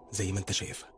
زي ما انت شايفها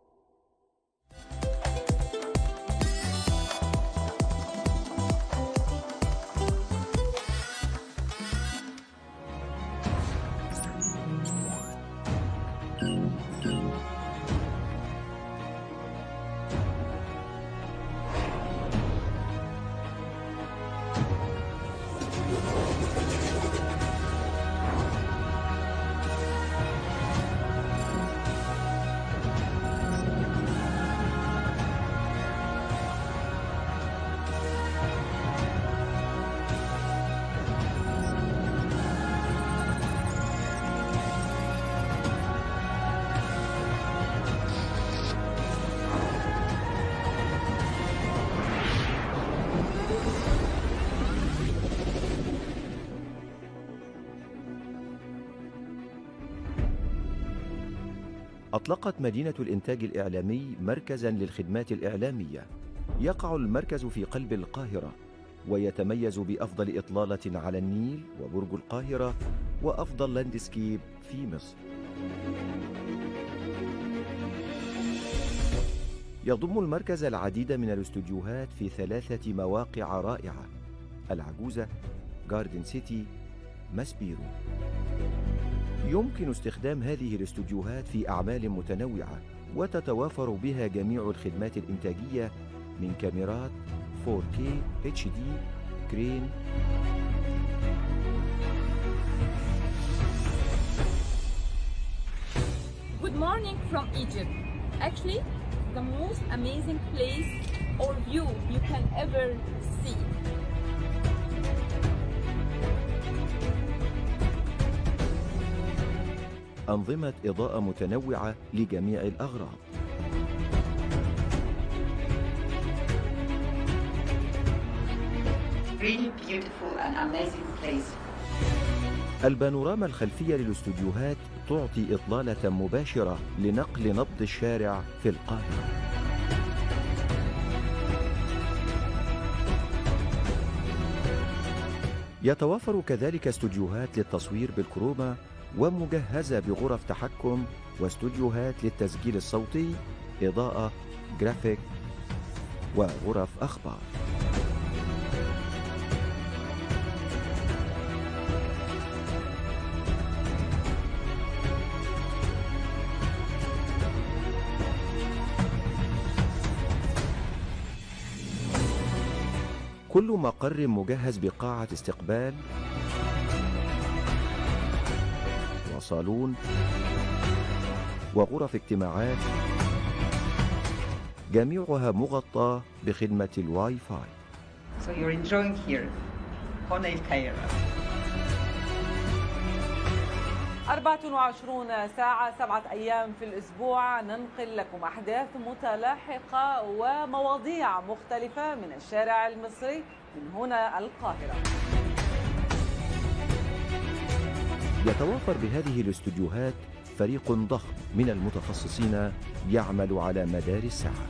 أطلقت مدينة الإنتاج الإعلامي مركزا للخدمات الإعلامية يقع المركز في قلب القاهرة ويتميز بأفضل إطلالة على النيل وبرج القاهرة وأفضل لاندسكيب في مصر يضم المركز العديد من الاستوديوهات في ثلاثة مواقع رائعة العجوزة جاردن سيتي ماسبيرو يمكن استخدام هذه الاستوديوهات في أعمال متنوعة وتتوافر بها جميع الخدمات الإنتاجية من كاميرات 4K HD كرين Good morning from Egypt. Actually, the most amazing place or view you can ever see. أنظمة إضاءة متنوعة لجميع الأغراض Really beautiful and amazing place. البانوراما الخلفية للاستوديوهات تعطي إطلالة مباشرة لنقل نبض الشارع في القاهرة يتوافر كذلك استوديوهات للتصوير بالكروما ومجهزة بغرف تحكم واستوديوهات للتسجيل الصوتي إضاءة جرافيك وغرف أخبار كل مقر مجهز بقاعة استقبال وصالون وغرف اجتماعات جميعها مغطى بخدمة الواي فاي So you're enjoying here, هنا القاهرة. 24 ساعة سبعة أيام في الأسبوع ننقل لكم أحداث متلاحقة ومواضيع مختلفة من الشارع المصري من هنا القاهرة يتوافر بهذه الاستوديوهات فريق ضخم من المتخصصين يعمل على مدار الساعة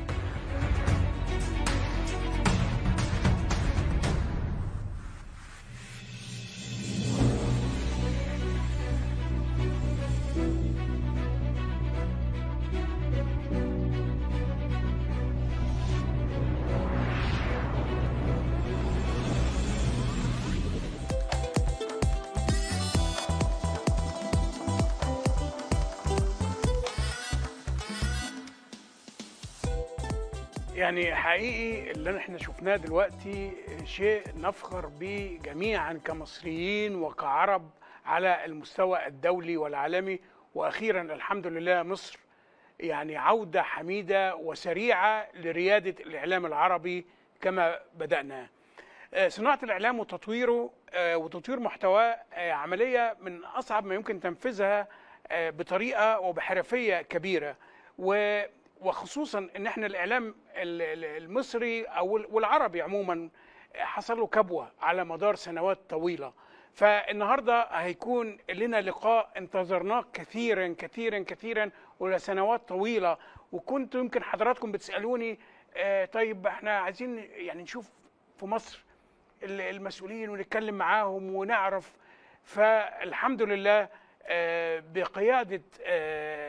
يعني حقيقي اللي احنا شفناه دلوقتي شيء نفخر به جميعا كمصريين وكعرب على المستوى الدولي والعالمي واخيرا الحمد لله مصر يعني عوده حميده وسريعه لرياده الاعلام العربي كما بدانا. آه، صناعه الاعلام وتطويره آه، وتطوير محتواه آه، عمليه من اصعب ما يمكن تنفيذها آه، بطريقه وبحرفيه كبيره و وخصوصا ان احنا الاعلام ال- ال- المصري او ال- والعربي عموما حصل له كبوه على مدار سنوات طويله فالنهارده هيكون لنا لقاء انتظرناه كثيرا كثيرا كثيرا ولسنوات طويله وكنت يمكن حضراتكم بتسالوني آه، طيب احنا عايزين يعني نشوف في مصر ال- المسؤولين ونتكلم معاهم ونعرف فالحمد لله آه، بقياده آه،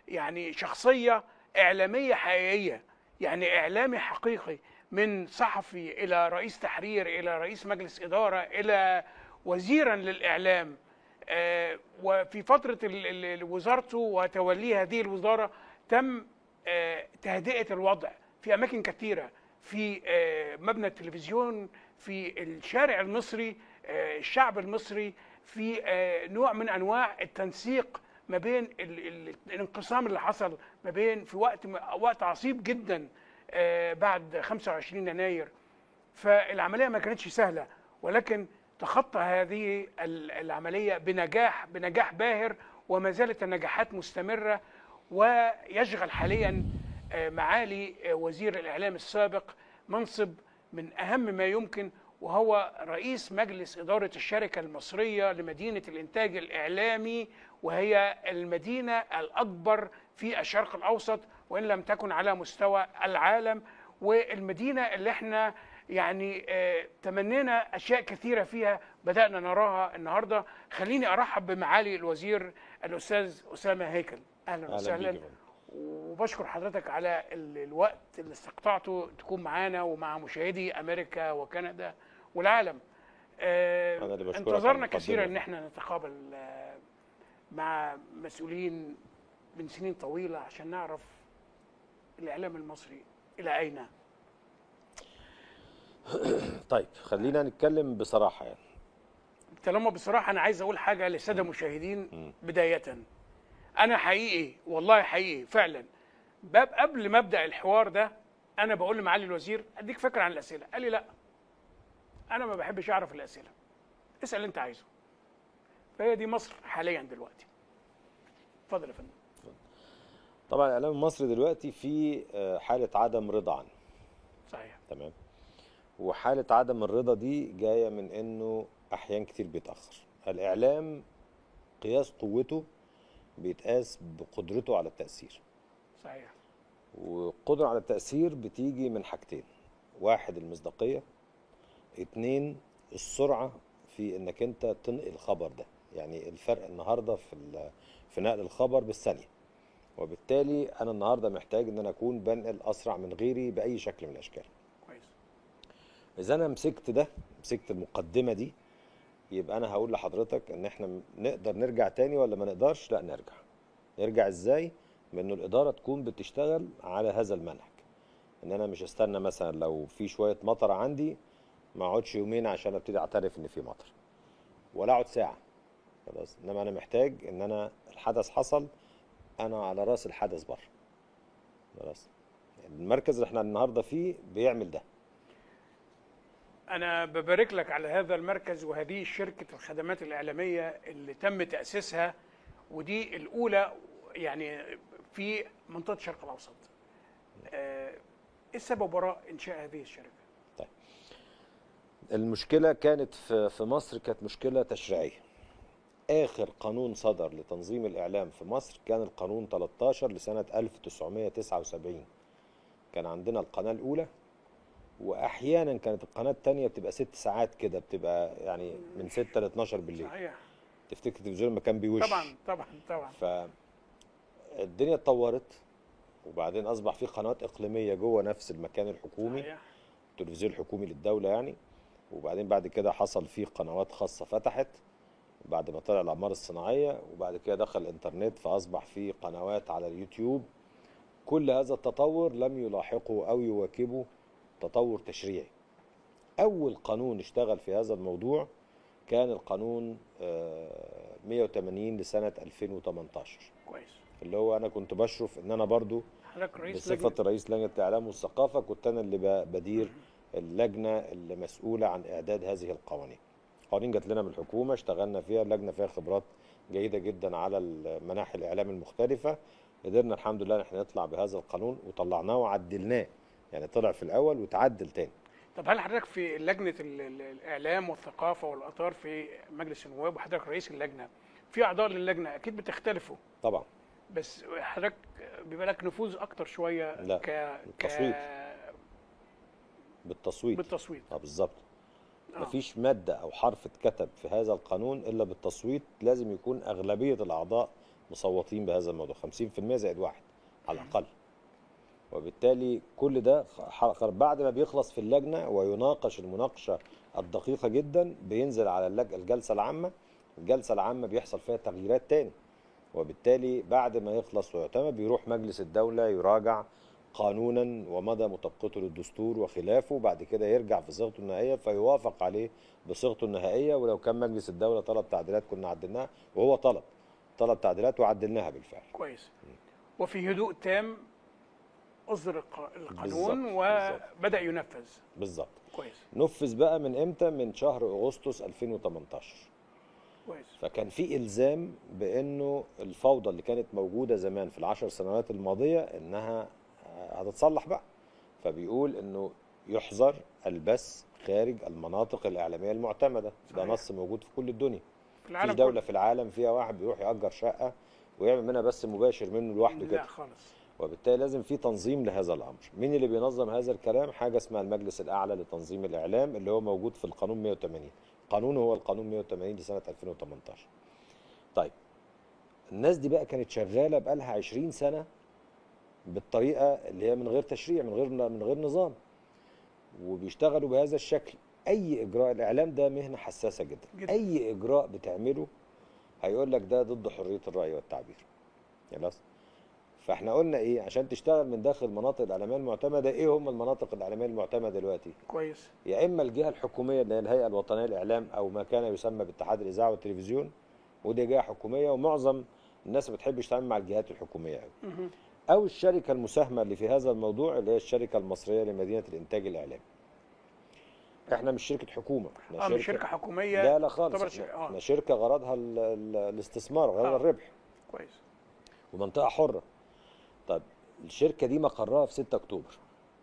يعني شخصيه اعلاميه حقيقيه يعني اعلامي حقيقي من صحفي الى رئيس تحرير الى رئيس مجلس اداره الى وزيرا للاعلام آه، وفي فتره ال- ال- وزارته وتوليه هذه الوزاره تم آه، تهدئه الوضع في اماكن كثيره في آه، مبنى التلفزيون في الشارع المصري آه، الشعب المصري في آه، نوع من انواع التنسيق ما بين ال- ال- الانقسام اللي حصل ما بين في وقت وقت عصيب جدا آه، بعد 25 يناير فالعمليه ما كانتش سهله ولكن تخطى هذه ال- العمليه بنجاح بنجاح باهر وما زالت النجاحات مستمره ويشغل حاليا آه، معالي آه، وزير الاعلام السابق منصب من اهم ما يمكن وهو رئيس مجلس اداره الشركه المصريه لمدينه الانتاج الاعلامي وهي المدينه الاكبر في الشرق الاوسط وان لم تكن على مستوى العالم والمدينه اللي احنا يعني آه، تمنينا اشياء كثيره فيها بدانا نراها النهارده خليني ارحب بمعالي الوزير الاستاذ اسامه هيكل اهلا أهلا وسهلا بيك يا فندم. وبشكر حضرتك على ال- الوقت اللي استقطعته تكون معانا ومع مشاهدي امريكا وكندا والعالم آه، أنا اللي بشكرك على انتظرنا المقدمة. كثيرا ان احنا نتقابل آه، مع مسؤولين من سنين طويله عشان نعرف الاعلام المصري الى اين طيب خلينا نتكلم بصراحه يعني طالما بصراحه انا عايز اقول حاجه للساده المشاهدين بدايه انا حقيقي والله حقيقي فعلا باب قبل ما ابدا الحوار ده انا بقول لمعالي الوزير اديك فكره عن الاسئله قال لي لا انا ما بحبش اعرف الاسئله اسال اللي انت عايزه فهي دي مصر حاليا دلوقتي اتفضل يا فندم طبعا الاعلام المصري دلوقتي في آه، حاله عدم رضا عنه صحيح تمام وحاله عدم الرضا دي جايه من انه احيان كتير بيتاخر الاعلام قياس قوته بيتقاس بقدرته على التاثير صحيح والقدره على التاثير بتيجي من حاجتين واحد المصداقيه اتنين السرعه في انك انت تنقل الخبر ده يعني الفرق النهارده في ال- في نقل الخبر بالثانيه وبالتالي انا النهارده محتاج ان انا اكون بنقل اسرع من غيري باي شكل من الاشكال كويس اذا انا مسكت ده مسكت المقدمه دي يبقى انا هقول لحضرتك ان احنا م- نقدر نرجع تاني ولا ما نقدرش لا نرجع نرجع ازاي بانه الاداره تكون بتشتغل على هذا المنهج ان انا مش استنى مثلا لو في شويه مطر عندي ما اقعدش يومين عشان ابتدي اعترف ان في مطر ولا اقعد ساعه خلاص انما انا محتاج ان انا الحدث حصل انا على راس الحدث بره خلاص المركز اللي احنا النهارده فيه بيعمل ده أنا ببارك لك على هذا المركز وهذه شركة الخدمات الإعلامية اللي تم تأسيسها ودي الأولى يعني في منطقة الشرق الأوسط. آه، إيه السبب وراء إنشاء هذه الشركة؟ المشكلة كانت في في مصر كانت مشكلة تشريعية. آخر قانون صدر لتنظيم الإعلام في مصر كان القانون 13 لسنة 1979. كان عندنا القناة الأولى وأحيانا كانت القناة الثانية بتبقى ست ساعات كده بتبقى يعني من 6 ل 12 بالليل. صحيح تفتكر التلفزيون لما كان بيوش طبعا طبعا طبعا فالدنيا اتطورت وبعدين أصبح في قنوات إقليمية جوه نفس المكان الحكومي. صحيح التلفزيون الحكومي للدولة يعني وبعدين بعد كده حصل فيه قنوات خاصة فتحت بعد ما طلع الأقمار الصناعية وبعد كده دخل الإنترنت فأصبح فيه قنوات على اليوتيوب كل هذا التطور لم يلاحقه أو يواكبه تطور تشريعي أول قانون اشتغل في هذا الموضوع كان القانون آه، 180 لسنة 2018 كويس اللي هو أنا كنت بشرف إن أنا برضو حضرتك رئيس بصفة لجنة رئيس لجنة الإعلام والثقافة كنت أنا اللي ب- بدير اللجنة اللي مسؤولة عن إعداد هذه القوانين. قوانين جات لنا من الحكومة اشتغلنا فيها اللجنة فيها خبرات جيدة جدا على مناحي الإعلام المختلفة. قدرنا الحمد لله إن احنا نطلع بهذا القانون وطلعناه وعدلناه. يعني طلع في الأول وتعدل تاني. طب هل حضرتك في لجنة ال- ال- الإعلام والثقافة والآثار في مجلس النواب وحضرتك رئيس اللجنة في أعضاء للجنة أكيد بتختلفوا طبعا بس حضرتك بيبقى لك نفوذ أكتر شوية لا، ك بالتصويت. ك بالتصويت. بالتصويت اه بالظبط. آه. مفيش مادة أو حرف اتكتب في هذا القانون إلا بالتصويت لازم يكون أغلبية الأعضاء مصوتين بهذا الموضوع 50% زائد واحد على الاقل وبالتالي كل ده خ- بعد ما بيخلص في اللجنه ويناقش المناقشه الدقيقه جدا بينزل على اللج- الجلسه العامه الجلسه العامه بيحصل فيها تغييرات تاني وبالتالي بعد ما يخلص ويعتمد بيروح مجلس الدوله يراجع قانونا ومدى مطابقته للدستور وخلافه بعد كده يرجع في صيغته النهائيه فيوافق عليه بصيغته النهائيه ولو كان مجلس الدوله طلب تعديلات كنا عدلناها وهو طلب طلب تعديلات وعدلناها بالفعل كويس وفي هدوء تام اصدر الق- القانون بالظبط، وبدا ينفذ بالظبط كويس نفذ بقى من امتى من شهر اغسطس 2018 كويس فكان في الزام بانه الفوضى اللي كانت موجوده زمان في العشر سنوات الماضيه انها هتتصلح بقى فبيقول انه يحظر البث خارج المناطق الاعلاميه المعتمده ده صحيح. نص موجود في كل الدنيا في مفيش العالم دوله كله في العالم فيها واحد بيروح ياجر شقه ويعمل منها بث مباشر منه لوحده لا كده خالص وبالتالي لازم في تنظيم لهذا الامر مين اللي بينظم هذا الكلام حاجه اسمها المجلس الاعلى لتنظيم الاعلام اللي هو موجود في القانون 180 قانون هو القانون 180 لسنه 2018 طيب الناس دي بقى كانت شغاله بقالها 20 سنه بالطريقه اللي هي من غير تشريع من غير من غير نظام وبيشتغلوا بهذا الشكل اي اجراء الاعلام ده مهنه حساسه جدا, جداً. اي اجراء بتعمله هيقول لك ده ضد حريه الراي والتعبير خلاص فاحنا قلنا ايه عشان تشتغل من داخل المناطق الاعلاميه المعتمده ايه هم المناطق الاعلاميه المعتمده دلوقتي كويس يا اما الجهه الحكوميه اللي هي الهيئه الوطنيه للاعلام او ما كان يسمى باتحاد الاذاعه والتلفزيون ودي جهه حكوميه ومعظم الناس ما بتحبش تتعامل مع الجهات الحكوميه قوي او الشركه المساهمه اللي في هذا الموضوع اللي هي الشركه المصريه لمدينه الانتاج الاعلامي احنا مش شركه حكومه احنا اه مش شركه حكوميه لا لا خالص تعتبر احنا, شر- آه. احنا شركه غرضها ال- ال- الاستثمار غرضها آه. الربح كويس ومنطقه حره طب الشركه دي مقرها في 6 اكتوبر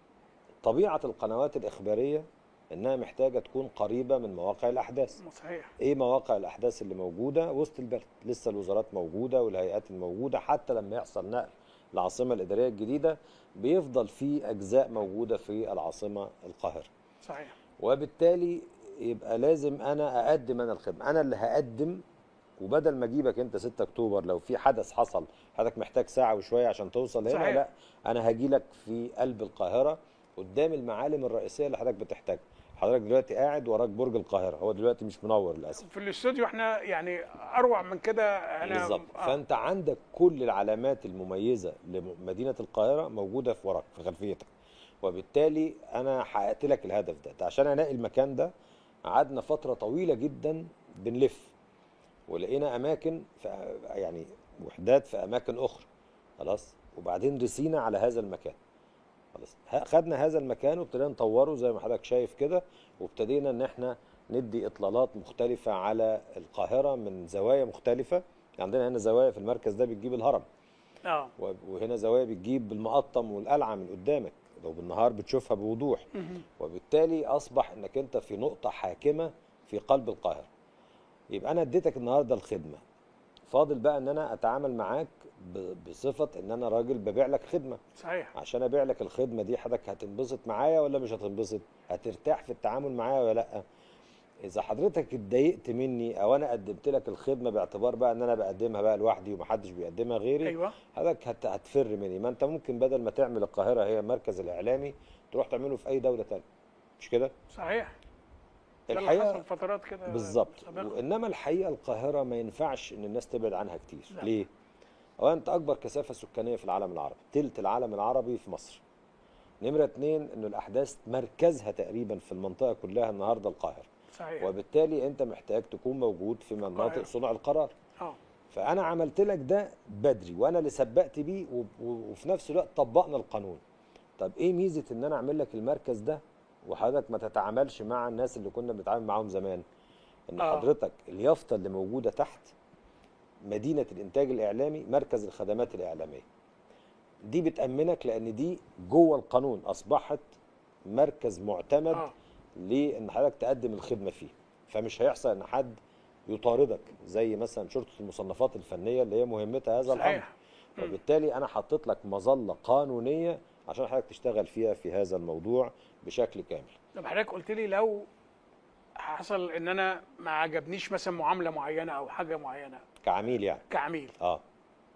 طبيعه القنوات الاخباريه انها محتاجه تكون قريبه من مواقع الاحداث صحيح ايه مواقع الاحداث اللي موجوده وسط البلد لسه الوزارات موجوده والهيئات الموجوده حتى لما يحصل نقل العاصمه الاداريه الجديده بيفضل في اجزاء موجوده في العاصمه القاهره صحيح وبالتالي يبقى لازم انا اقدم انا الخدمه انا اللي هقدم وبدل ما اجيبك انت 6 اكتوبر لو في حدث حصل حضرتك محتاج ساعه وشويه عشان توصل هنا صحيح. لا انا هاجي لك في قلب القاهره قدام المعالم الرئيسيه اللي حضرتك بتحتاجها حضرتك دلوقتي قاعد وراك برج القاهره هو دلوقتي مش منور للاسف في الاستوديو احنا يعني اروع من كده انا بالظبط آه. فانت عندك كل العلامات المميزه لمدينه القاهره موجوده في وراك في خلفيتك وبالتالي انا حققت لك الهدف ده عشان الاقي المكان ده قعدنا فتره طويله جدا بنلف ولقينا اماكن في يعني وحدات في اماكن اخرى خلاص وبعدين رسينا على هذا المكان خلاص ه- خدنا هذا المكان وابتدينا نطوره زي ما حضرتك شايف كده وابتدينا ان احنا ندي اطلالات مختلفه على القاهره من زوايا مختلفه عندنا هنا زوايا في المركز ده بتجيب الهرم اه و- وهنا زوايا بتجيب المقطم والقلعه من قدامك لو بالنهار بتشوفها بوضوح وبالتالي اصبح انك انت في نقطه حاكمه في قلب القاهره يبقى انا اديتك النهارده الخدمه فاضل بقى ان انا اتعامل معاك ب- بصفه ان انا راجل ببيع لك خدمه صحيح عشان ابيع لك الخدمه دي حضرتك هتنبسط معايا ولا مش هتنبسط هترتاح في التعامل معايا ولا لا اذا حضرتك اتضايقت مني او انا قدمت لك الخدمه باعتبار بقى ان انا بقدمها بقى لوحدي ومحدش بيقدمها غيري ايوه حضرتك هت- هتفر مني ما انت ممكن بدل ما تعمل القاهره هي المركز الاعلامي تروح تعمله في اي دوله تانية مش كده صحيح ده اللي الحقيقه حصل فترات كده بالظبط سابقة. انما الحقيقه القاهره ما ينفعش ان الناس تبعد عنها كتير لا. ليه اولا انت اكبر كثافه سكانيه في العالم العربي تلت العالم العربي في مصر نمره اتنين انه الاحداث مركزها تقريبا في المنطقه كلها النهارده القاهره صحيح وبالتالي انت محتاج تكون موجود في القاهرة. مناطق صنع القرار اه فانا عملت لك ده بدري وانا اللي سبقت بيه و- و- وفي نفس الوقت طبقنا القانون طب ايه ميزه ان انا اعمل لك المركز ده وحضرتك ما تتعاملش مع الناس اللي كنا بنتعامل معاهم زمان ان آه. حضرتك اليافطه اللي موجوده تحت مدينه الانتاج الاعلامي مركز الخدمات الاعلاميه دي بتامنك لان دي جوه القانون اصبحت مركز معتمد اه لان حضرتك تقدم الخدمه فيه فمش هيحصل ان حد يطاردك زي مثلا شرطه المصنفات الفنيه اللي هي مهمتها هذا الامر صحيح مم. وبالتالي انا حطيت لك مظله قانونيه عشان حضرتك تشتغل فيها في هذا الموضوع بشكل كامل طب حضرتك قلت لي لو حصل ان انا ما عجبنيش مثلا معامله معينه او حاجه معينه كعميل يعني كعميل اه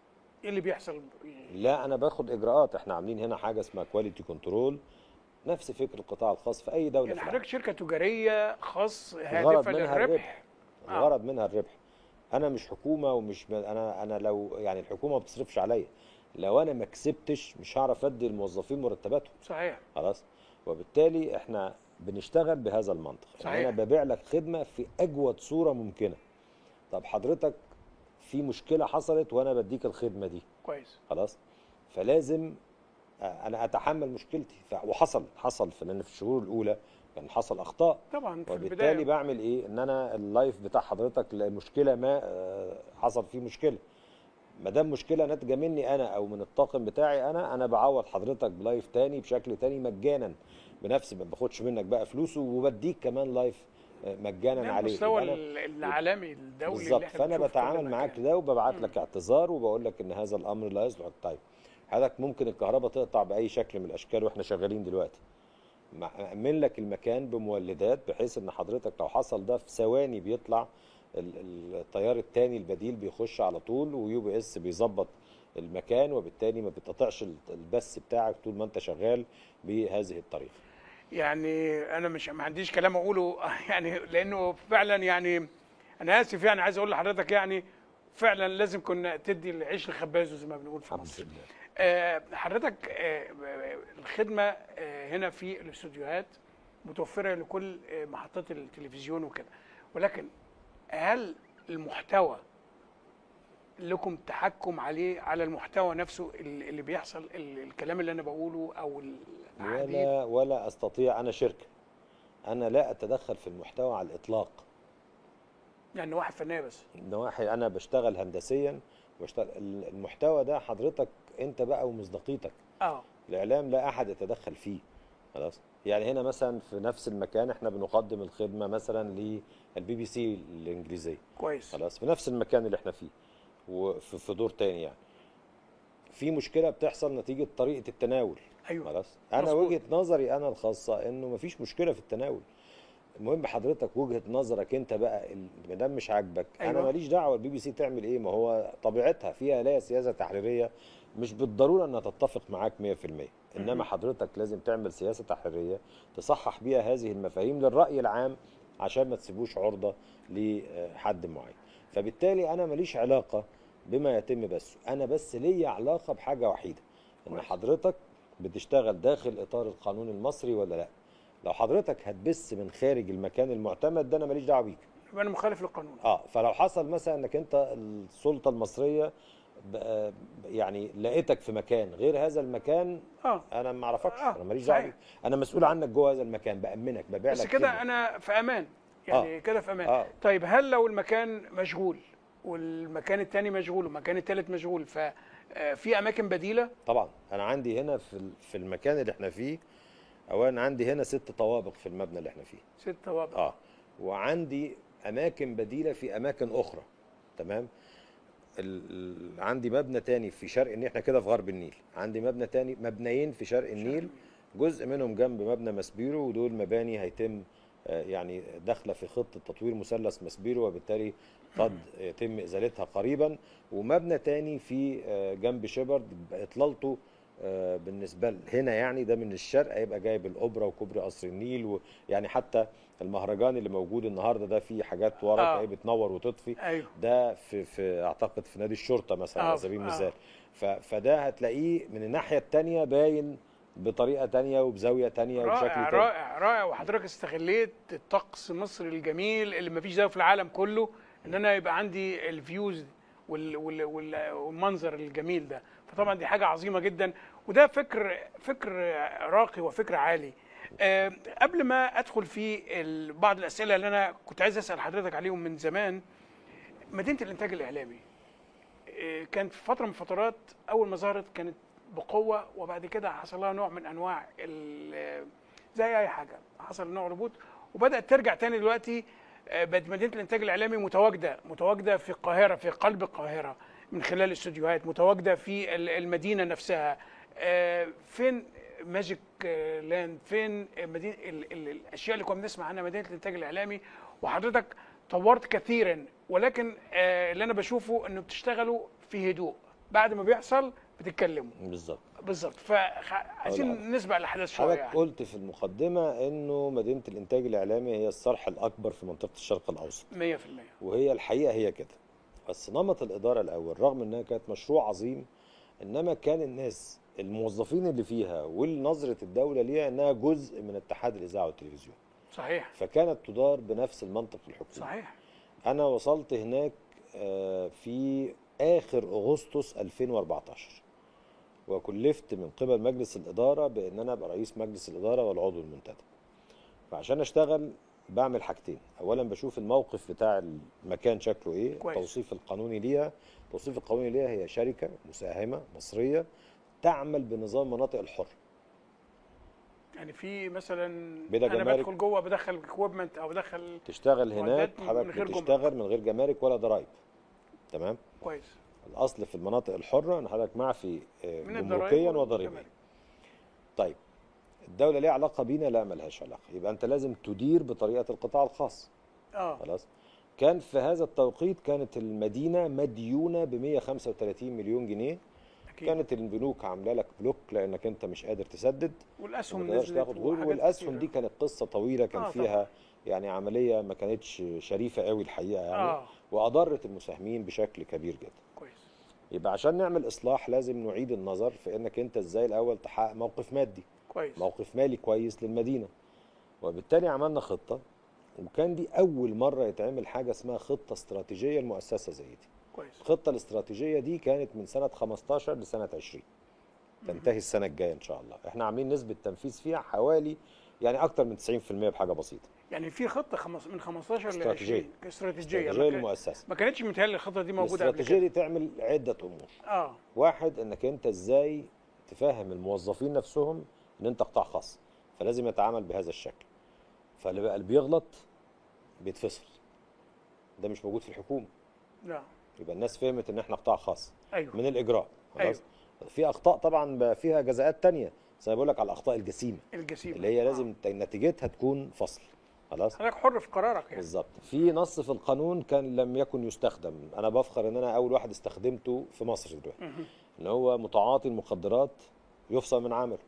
ايه اللي بيحصل لا انا باخد اجراءات احنا عاملين هنا حاجه اسمها كواليتي كنترول نفس فكر القطاع الخاص في اي دوله يعني في حضرتك شركه تجاريه خاص الغرض هادفه منها للربح الربح آه. الغرض منها الربح انا مش حكومه ومش ب... انا انا لو يعني الحكومه ما بتصرفش عليا لو انا ما كسبتش مش هعرف ادي الموظفين مرتباتهم صحيح خلاص وبالتالي احنا بنشتغل بهذا المنطق صحيح. يعني انا ببيع لك خدمه في اجود صوره ممكنه طب حضرتك في مشكله حصلت وانا بديك الخدمه دي كويس خلاص فلازم آه، انا اتحمل مشكلتي ف... وحصل حصل في لان في الشهور الاولى كان حصل اخطاء طبعا في وبالتالي البدايه بعمل ايه ان انا اللايف بتاع حضرتك لمشكله ما آه، حصل فيه مشكله ما دام مشكله ناتجه مني انا او من الطاقم بتاعي انا انا بعوض حضرتك بلايف تاني بشكل تاني مجانا بنفسي ما باخدش منك بقى فلوسه وبديك كمان لايف آه، مجانا ده عليه المستوى يبقى أنا- ال- العالمي الدولي بالظبط اللي احنا فانا بنشوفه في كل بتعامل معاك مكان. ده وببعت لك اعتذار وبقول لك ان هذا الامر لا يصلح طيب حضرتك ممكن الكهرباء تقطع باي شكل من الاشكال واحنا شغالين دلوقتي مأمن لك المكان بمولدات بحيث ان حضرتك لو حصل ده في ثواني بيطلع ال- ال- التيار التاني البديل بيخش على طول ويو بي اس بيظبط المكان وبالتالي ما بتقطعش ال- البث بتاعك طول ما انت شغال بهذه الطريقه يعني انا مش ما عنديش كلام اقوله يعني لانه فعلا يعني انا اسف يعني عايز اقول لحضرتك يعني فعلا لازم كنا تدي العيش لخبازه زي ما بنقول في الحمد مصر لله آه، حضرتك آه، الخدمه آه، هنا في الاستوديوهات متوفره لكل آه، محطات التلفزيون وكده ولكن هل المحتوى لكم تحكم عليه على المحتوى نفسه اللي اللي بيحصل ال- الكلام اللي انا بقوله او الاحاديث ولا ولا استطيع انا شركه انا لا اتدخل في المحتوى على الاطلاق يعني واحد فنيه بس نواحي انا بشتغل هندسيا بشتغل المحتوى ده حضرتك انت بقى ومصداقيتك اه الاعلام لا احد يتدخل فيه خلاص يعني هنا مثلا في نفس المكان احنا بنقدم الخدمه مثلا للبي بي سي الانجليزيه كويس خلاص في نفس المكان اللي احنا فيه وفي في دور تاني يعني في مشكله بتحصل نتيجه طريقه التناول ايوه خلاص انا مظبوط. وجهه نظري انا الخاصه انه مفيش مشكله في التناول المهم حضرتك وجهه نظرك انت بقى ال- ما دام مش عاجبك انا أيوة. ماليش دعوه البي بي سي تعمل ايه ما هو طبيعتها فيها لا سياسه تحريريه مش بالضروره انها تتفق معاك 100% انما حضرتك لازم تعمل سياسه تحريريه تصحح بيها هذه المفاهيم للراي العام عشان ما تسيبوش عرضه لحد معين فبالتالي انا ماليش علاقه بما يتم بس انا بس ليا علاقه بحاجه وحيده ان كويس. حضرتك بتشتغل داخل اطار القانون المصري ولا لا لو حضرتك هتبث من خارج المكان المعتمد ده انا ماليش دعوه بيك يبقى انا مخالف للقانون اه فلو حصل مثلا انك انت السلطه المصريه ب- يعني لقيتك في مكان غير هذا المكان اه انا ما اعرفكش آه، انا ماليش دعوه صحيح. بيك انا مسؤول عنك جوه هذا المكان بامنك ببيع بس لك كده خدمة. انا في امان يعني كده في امان آه. طيب هل لو المكان مشغول والمكان الثاني مشغول والمكان الثالث مشغول ففي اماكن بديله طبعا انا عندي هنا في ال- في المكان اللي احنا فيه اولا عندي هنا ست طوابق في المبنى اللي احنا فيه ست طوابق اه وعندي اماكن بديله في اماكن اخرى تمام ال... ال- عندي مبنى تاني في شرق النيل احنا كده في غرب النيل عندي مبنى تاني مبنيين في شرق النيل جزء منهم جنب مبنى مسبيرو ودول مباني هيتم آه، يعني داخله في خطه تطوير مثلث مسبيرو وبالتالي قد يتم ازالتها قريبا ومبنى تاني في آه، جنب شيبرد اطلالته آه، بالنسبه ل- هنا يعني ده من الشرق هيبقى جايب الاوبرا وكوبري قصر النيل ويعني حتى المهرجان اللي موجود النهارده ده فيه حاجات ورا آه. آه. بتنور وتطفي ايوه ده في في اعتقد في نادي الشرطه مثلا آه، على سبيل آه. المثال ف- فده هتلاقيه من الناحيه الثانيه باين بطريقه تانية وبزاويه تانية وبشكل رائع تاني رائع رائع وحضرتك استغليت الطقس مصر الجميل اللي مفيش زيه في العالم كله ان انا يبقى عندي الفيوز وال وال وال والمنظر الجميل ده فطبعا دي حاجه عظيمه جدا وده فكر فكر راقي وفكر عالي أه قبل ما ادخل في ال- بعض الاسئله اللي انا كنت عايز اسال حضرتك عليهم من زمان مدينه الانتاج الاعلامي آه، كانت في فتره من الفترات اول ما ظهرت كانت بقوه وبعد كده حصل لها نوع من انواع ال- زي اي حاجه حصل نوع ربوط وبدات ترجع تاني دلوقتي آه، بقت مدينه الانتاج الاعلامي متواجده متواجده في القاهره في قلب القاهره من خلال الاستوديوهات متواجده في ال- المدينه نفسها آه، فين ماجيك آه، لاند فين مدينه ال- ال- الاشياء اللي كنا بنسمع عنها مدينه الانتاج الاعلامي وحضرتك طورت كثيرا ولكن آه، اللي انا بشوفه انه بتشتغلوا في هدوء بعد ما بيحصل بتتكلموا بالظبط بالظبط فعايزين نسبق الاحداث شويه حضرتك يعني. قلت في المقدمه انه مدينه الانتاج الاعلامي هي الصرح الاكبر في منطقه الشرق الاوسط 100% وهي الحقيقه هي كده بس نمط الاداره الاول رغم انها كانت مشروع عظيم انما كان الناس الموظفين اللي فيها ونظره الدوله ليها انها جزء من اتحاد الاذاعه والتلفزيون صحيح فكانت تدار بنفس المنطق الحكومي صحيح انا وصلت هناك آه، في اخر اغسطس 2014 وكلفت من قبل مجلس الاداره بان انا ابقى رئيس مجلس الاداره والعضو المنتدب فعشان اشتغل بعمل حاجتين اولا بشوف الموقف بتاع المكان شكله ايه كويس. التوصيف القانوني ليها التوصيف القانوني ليها هي شركه مساهمه مصريه تعمل بنظام مناطق الحر يعني في مثلا بلا انا جمارك. بدخل جوه بدخل اكويبمنت او بدخل تشتغل هناك معدات من حضرتك غير جمرك. بتشتغل من غير جمارك ولا ضرائب تمام كويس الاصل في المناطق الحره ان حضرتك معفي آه، من جمركيا الضرائب وضريبيا والجمارك. طيب الدوله ليها علاقه بينا لا ملهاش علاقه يبقى انت لازم تدير بطريقه القطاع الخاص اه خلاص كان في هذا التوقيت كانت المدينه مديونه ب 135 مليون جنيه اكيد كانت البنوك عامله لك بلوك لانك انت مش قادر تسدد والاسهم ما تقدرش نزلت تاخد غير وحاجات والاسهم كتيرة. دي كانت قصه طويله كان آه، فيها يعني عمليه ما كانتش شريفه قوي الحقيقه يعني اه واضرت المساهمين بشكل كبير جدا كويس يبقى عشان نعمل اصلاح لازم نعيد النظر في انك انت ازاي الاول تحقق موقف مادي كويس موقف مالي كويس للمدينه وبالتالي عملنا خطه وكان دي اول مره يتعمل حاجه اسمها خطه استراتيجيه لمؤسسه زي دي كويس الخطه الاستراتيجيه دي كانت من سنه 15 لسنه 20 تنتهي السنه الجايه ان شاء الله احنا عاملين نسبه تنفيذ فيها حوالي يعني اكتر من 90% بحاجه بسيطه يعني في خطه خمس من 15 ل استراتيجية. 20 استراتيجيه استراتيجيه ما كان- للمؤسسه ما كانتش متهيألي الخطه دي موجوده قبل الاستراتيجيه كده دي تعمل عده امور اه واحد انك انت ازاي تفهم الموظفين نفسهم ان انت قطاع خاص فلازم يتعامل بهذا الشكل فاللي بقى اللي بيغلط بيتفصل ده مش موجود في الحكومه لا يبقى الناس فهمت ان احنا قطاع خاص ايوه من الاجراء خلاص أيوة. في اخطاء طبعا بقى فيها جزاءات تانية زي ما بقول لك على الاخطاء الجسيمه الجسيم اللي هي لازم نتيجتها تكون فصل خلاص حضرتك حر في قرارك يعني بالظبط في نص في القانون كان لم يكن يستخدم انا بفخر ان انا اول واحد استخدمته في مصر دلوقتي مهم. ان هو متعاطي المخدرات يفصل من عمله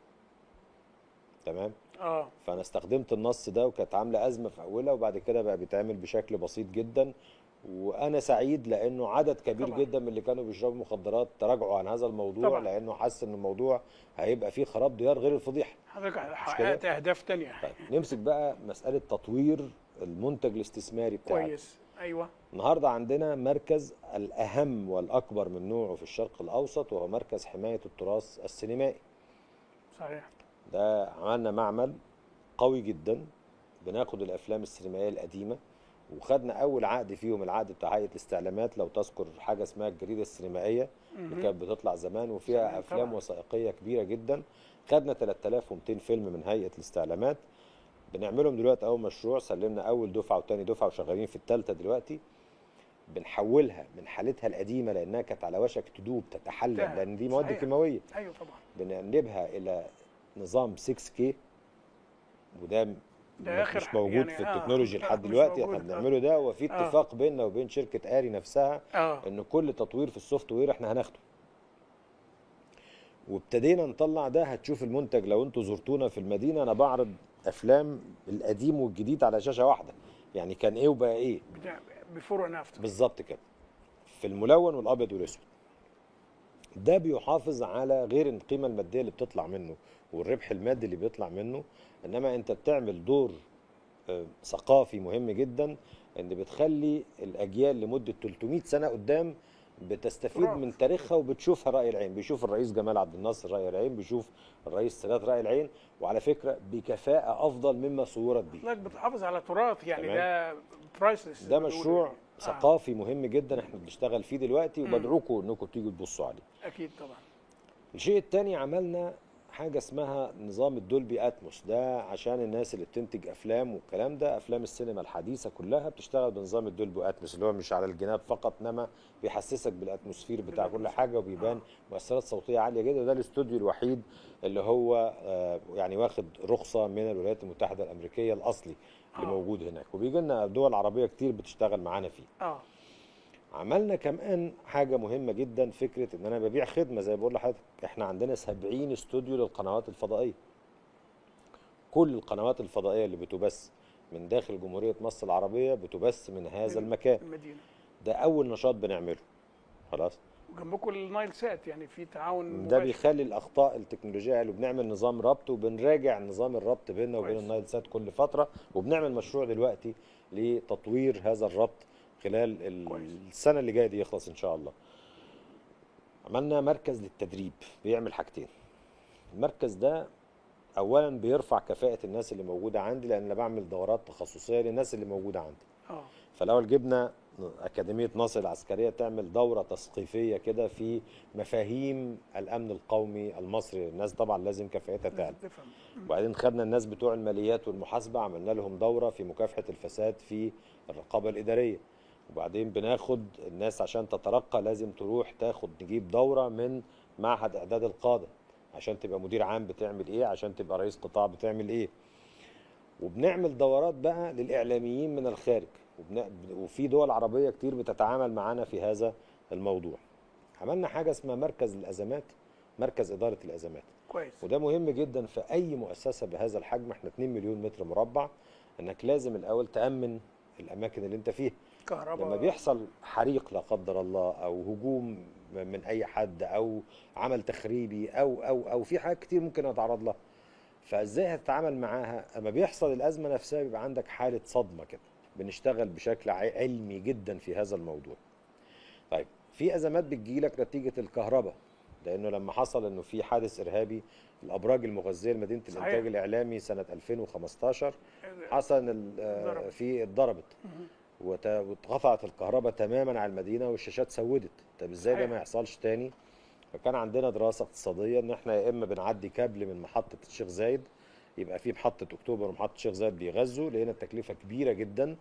تمام اه فانا استخدمت النص ده وكانت عامله ازمه في اولها وبعد كده بقى بيتعمل بشكل بسيط جدا وانا سعيد لانه عدد كبير طبعاً. جدا من اللي كانوا بيشربوا مخدرات تراجعوا عن هذا الموضوع طبعاً. لانه حس ان الموضوع هيبقى فيه خراب ديار غير الفضيحه حضرتك كده؟ حققت اهداف تانية طيب نمسك بقى مساله تطوير المنتج الاستثماري بتاعك كويس ايوه النهارده عندنا مركز الاهم والاكبر من نوعه في الشرق الاوسط وهو مركز حمايه التراث السينمائي صحيح ده عملنا معمل قوي جدا بناخد الافلام السينمائيه القديمه وخدنا اول عقد فيهم العقد بتاع هيئه الاستعلامات لو تذكر حاجه اسمها الجريده السينمائيه اللي كانت بتطلع زمان وفيها زمان افلام طبعاً. وثائقيه كبيره جدا خدنا 3200 فيلم من هيئه الاستعلامات بنعملهم دلوقتي اول مشروع سلمنا اول دفعه وتاني دفعه وشغالين في الثالثه دلوقتي بنحولها من حالتها القديمه لانها كانت على وشك تدوب تتحلل تهب. لان دي مواد صحيح. كيماويه ايوه طبعا بنقلبها الى نظام 6K وده ده آخر مش ح- موجود يعني في آه، التكنولوجيا لا، لحد مش دلوقتي احنا موجود، آه. بنعمله ده وفي آه. اتفاق بيننا وبين شركه اري نفسها اه ان كل تطوير في السوفت وير احنا هناخده وابتدينا نطلع ده هتشوف المنتج لو انتوا زرتونا في المدينه انا بعرض افلام القديم والجديد على شاشه واحده يعني كان ايه وبقى ايه بتاع بيفور اند افتر بالظبط كده في الملون والابيض والاسود ده بيحافظ على غير القيمه الماديه اللي بتطلع منه والربح المادي اللي بيطلع منه انما انت بتعمل دور آه، ثقافي مهم جدا ان بتخلي الاجيال لمده 300 سنه قدام بتستفيد تراث. من تاريخها وبتشوفها راي العين بيشوف الرئيس جمال عبد الناصر راي العين بيشوف الرئيس السادات راي العين وعلى فكره بكفاءه افضل مما صورت بيه حضرتك بتحافظ على تراث يعني تمام. ده برايسلس ده مشروع ثقافي مهم جدا احنا بنشتغل فيه دلوقتي وبدعوكم انكم تيجوا تبصوا عليه اكيد طبعا الشيء الثاني عملنا حاجه اسمها نظام الدولبي اتموس ده عشان الناس اللي بتنتج افلام والكلام ده افلام السينما الحديثه كلها بتشتغل بنظام الدولبي اتموس اللي هو مش على الجناب فقط انما بيحسسك بالاتموسفير بتاع كل حاجه وبيبان مؤثرات صوتيه عاليه جدا وده الاستوديو الوحيد اللي هو آه، يعني واخد رخصه من الولايات المتحده الامريكيه الاصلي اللي آه. موجود هناك وبيجي لنا دول عربيه كتير بتشتغل معانا فيه اه عملنا كمان حاجه مهمه جدا فكره ان انا ببيع خدمه زي ما بقول لحضرتك احنا عندنا 70 استوديو للقنوات الفضائيه كل القنوات الفضائيه اللي بتبث من داخل جمهوريه مصر العربيه بتبث من هذا من المكان المدينه ده اول نشاط بنعمله خلاص وجنبكم النايل سات يعني في تعاون ده مباشر. بيخلي الاخطاء التكنولوجيه اللي بنعمل نظام ربط وبنراجع نظام الربط بيننا وبين كويس. النايل سات كل فتره وبنعمل مشروع دلوقتي لتطوير هذا الربط خلال ال- كويس. السنه اللي جايه دي يخلص ان شاء الله عملنا مركز للتدريب بيعمل حاجتين المركز ده اولا بيرفع كفاءه الناس اللي موجوده عندي لان انا بعمل دورات تخصصيه للناس اللي موجوده عندي اه فالاول جبنا اكاديميه ناصر العسكريه تعمل دوره تثقيفيه كده في مفاهيم الامن القومي المصري الناس طبعا لازم كفاءتها تعلى لازم تفهم وبعدين خدنا الناس بتوع الماليات والمحاسبه عملنا لهم دوره في مكافحه الفساد في الرقابه الاداريه وبعدين بناخد الناس عشان تترقى لازم تروح تاخد نجيب دوره من معهد اعداد القاده عشان تبقى مدير عام بتعمل ايه عشان تبقى رئيس قطاع بتعمل ايه وبنعمل دورات بقى للاعلاميين من الخارج وبن... وفي دول عربيه كتير بتتعامل معانا في هذا الموضوع عملنا حاجه اسمها مركز الازمات مركز اداره الازمات كويس وده مهم جدا في اي مؤسسه بهذا الحجم احنا 2 مليون متر مربع انك لازم الاول تامن الاماكن اللي انت فيها كهرباء لما بيحصل حريق لا قدر الله او هجوم من اي حد او عمل تخريبي او او او في حاجات كتير ممكن اتعرض لها فازاي هتتعامل معاها اما بيحصل الازمه نفسها بيبقى عندك حاله صدمه كده بنشتغل بشكل ع- علمي جدا في هذا الموضوع طيب في ازمات بتجيلك نتيجه الكهرباء لانه لما حصل انه في حادث ارهابي الابراج المغذيه لمدينه صحيح. الانتاج الاعلامي سنه 2015 حصل إن ال- آه، ضربت. في اتضربت وت- واتقطعت الكهرباء تماما على المدينه والشاشات سودت طب ازاي ده صحيح. ما يحصلش تاني فكان عندنا دراسه اقتصاديه ان احنا يا اما بنعدي كابل من محطه الشيخ زايد يبقى في محطه اكتوبر ومحطه الشيخ زايد بيغذوا لقينا التكلفه كبيره جدا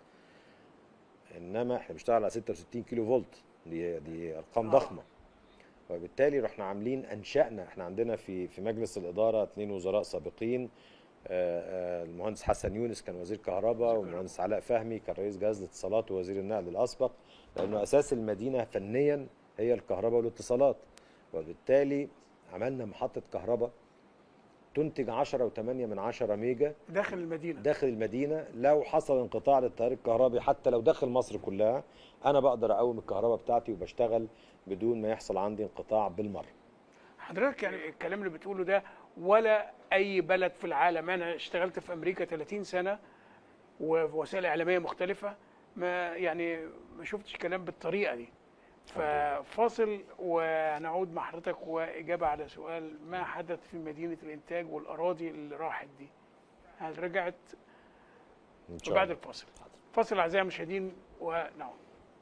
انما احنا بنشتغل على 66 كيلو فولت دي دي ارقام آه. ضخمه وبالتالي رحنا عاملين انشانا احنا عندنا في في مجلس الاداره اثنين وزراء سابقين آه، آه، المهندس حسن يونس كان وزير كهرباء والمهندس علاء فهمي كان رئيس جهاز الاتصالات ووزير النقل الاسبق لانه اساس المدينه فنيا هي الكهرباء والاتصالات وبالتالي عملنا محطه كهرباء تنتج 10 و8 من 10 ميجا داخل المدينه داخل المدينه لو حصل انقطاع للتيار الكهربي حتى لو داخل مصر كلها انا بقدر اقوم الكهرباء بتاعتي وبشتغل بدون ما يحصل عندي انقطاع بالمره حضرتك يعني الكلام اللي بتقوله ده ولا اي بلد في العالم انا اشتغلت في امريكا 30 سنه ووسائل اعلاميه مختلفه ما يعني ما شفتش كلام بالطريقه دي ففاصل ونعود مع حضرتك واجابه على سؤال ما حدث في مدينه الانتاج والاراضي اللي راحت دي هل رجعت ان شاء وبعد الله الفاصل فاصل اعزائي المشاهدين ونعود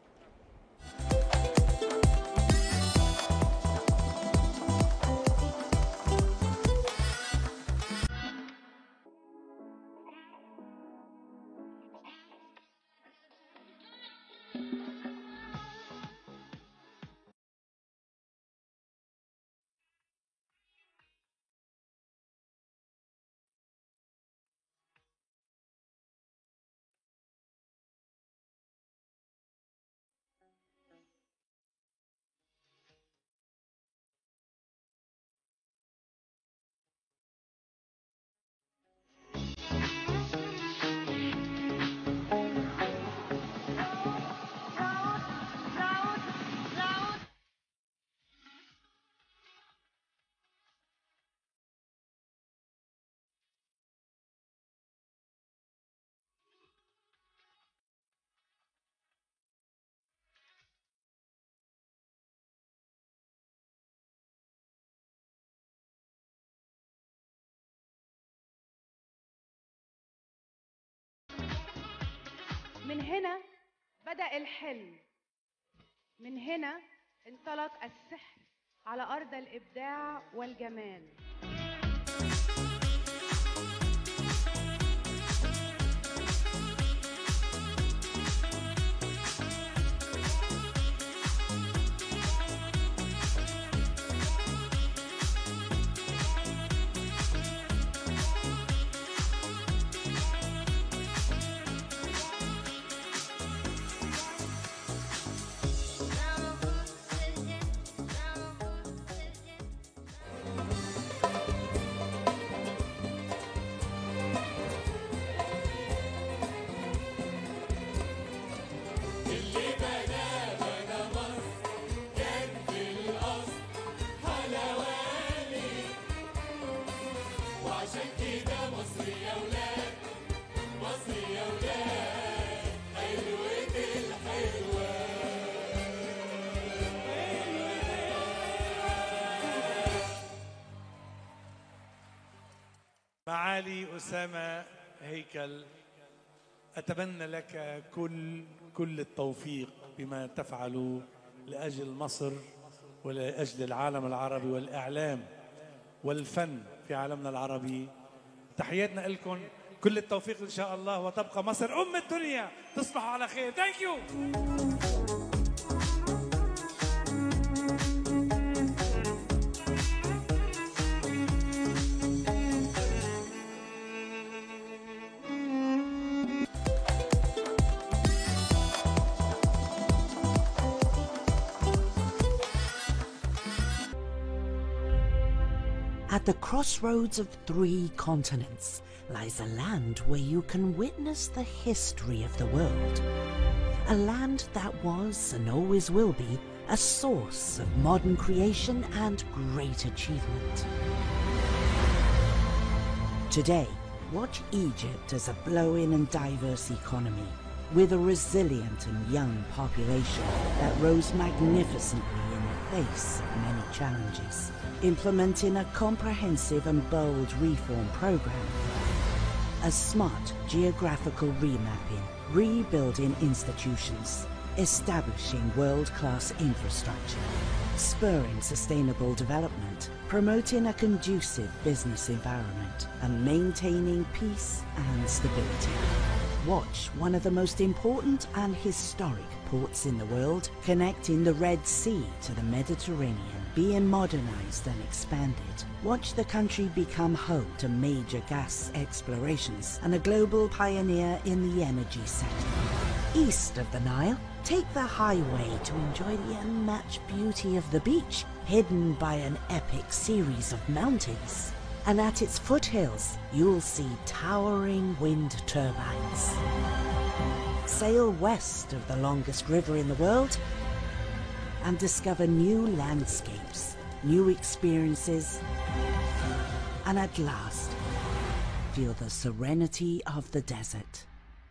من هنا بدأ الحلم من هنا انطلق السحر على أرض الإبداع والجمال معالي أسامة هيكل أتمنى لك كل كل التوفيق بما تفعل لأجل مصر ولأجل العالم العربي والإعلام والفن في عالمنا العربي تحياتنا لكم كل التوفيق إن شاء الله وتبقى مصر أم الدنيا تصبحوا على خير ثانك يو At the crossroads of three continents lies a land where you can witness the history of the world. A land that was and always will be a source of modern creation and great achievement. Today, watch Egypt as a blowing and diverse economy with a resilient and young population that rose magnificently in the face of many challenges, implementing a comprehensive and bold reform program. A smart geographical remapping, rebuilding institutions, establishing world-class infrastructure, spurring sustainable development, promoting a conducive business environment, and maintaining peace and stability. Watch one of the most important and historic ports in the world, connecting the Red Sea to the Mediterranean, being modernized and expanded. Watch the country become home to major gas explorations and a global pioneer in the energy sector. East of the Nile, take the highway to enjoy the unmatched beauty of the beach, hidden by an epic series of mountains. And at its foothills, you'll see towering wind turbines. Sail west of the longest river in the world and discover new landscapes, new experiences, and at last, feel the serenity of the desert.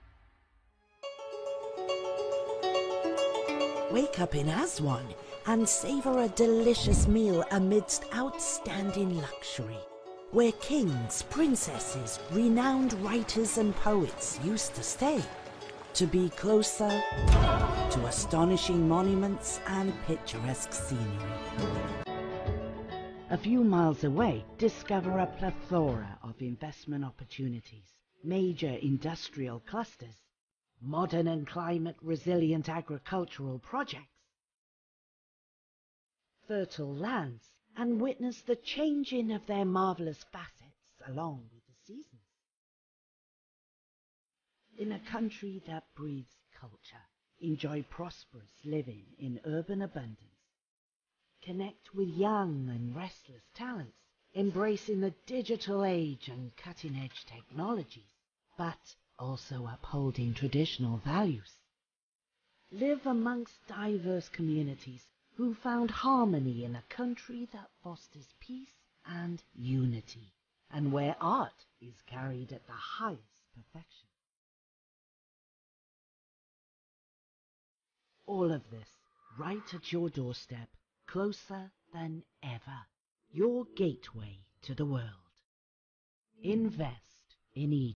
Wake up in Aswan and savor a delicious meal amidst outstanding luxury, where kings, princesses, renowned writers, and poets used to stay to be closer to astonishing monuments and picturesque scenery. A few miles away, discover a plethora of investment opportunities, major industrial clusters, modern and climate resilient agricultural projects, fertile lands, and witness the changing of their marvelous facets along with the seasons. In a country that breathes culture, enjoy prosperous living in urban abundance. Connect with young and restless talents, embracing the digital age and cutting edge technologies, but also upholding traditional values. Live amongst diverse communities who found harmony in a country that fosters peace and unity, and where art is carried at the highest perfection. All of this right at your doorstep, closer than ever. Your gateway to the world. Invest in Egypt.